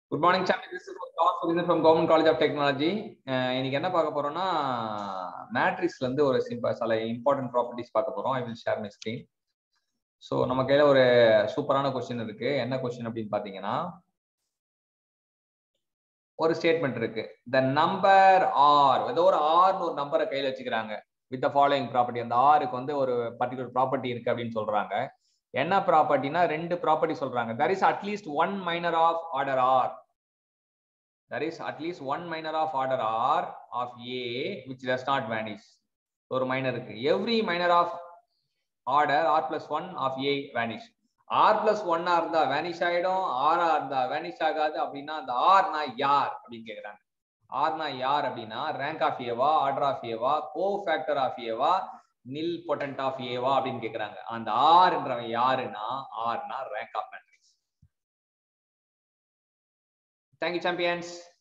good morning champion this is Das from government college of technology இன்னைக்கு என்ன பார்க்க போறோம்னா மேட்ரிக்ஸ்ல இருந்து ஒரு சிம்பிள் சில இம்பார்ட்டன்ட் ப்ராப்பர்ட்டிஸ் பார்க்க போறோம் I will share my screen so நம்ம கையில ஒரு சூப்பரான கொஸ்டின் இருக்கு என்ன கொஸ்டின் அப்படின்னு பாத்தீங்கன்னா ஒரு ஸ்டேட்மெண்ட் இருக்கு த நம்பர் ஆர் ஏதோ ஒரு ஆர்னு ஒரு நம்பரை கையில வச்சுக்கிறாங்க வித் ஃபாலோயிங் ப்ராப்பர்ட்டி அந்த ஆருக்கு வந்து ஒரு பர்டிகுலர் ப்ராப்பர்ட்டி இருக்கு அப்படின்னு சொல்றாங்க என்ன ப்ராப்பர்ட்டினா ரெண்டு ப்ராப்பர்ட்டி சொல்றாங்க there is at least one minor of order R there is at least one minor of order r of a which does not vanish ஒரு மைனர் இருக்கு every minor of order R plus one of A vanish R plus ஒன்னா இருந்தா vanish ஆயிடும் ஆரா இருந்தா vanish ஆகாது அப்படின்னா அந்த ஆர்னா யார் அப்படின்னு கேக்குறாங்க ஆர்னா யார் அப்படின்னா ரேங்க் ஆஃப் ஏவா ஆர்டர் ஆஃப் ஏவா கோ ஃபேக்டர் ஆஃப் ஏவா நில் பொட்டன்ட் ஆஃப் ஏவா அப்படின்னு கேக்குறாங்க அந்த ஆர்ன்றவன் யாருன்னா ஆர்னா rank of matrix thank you champions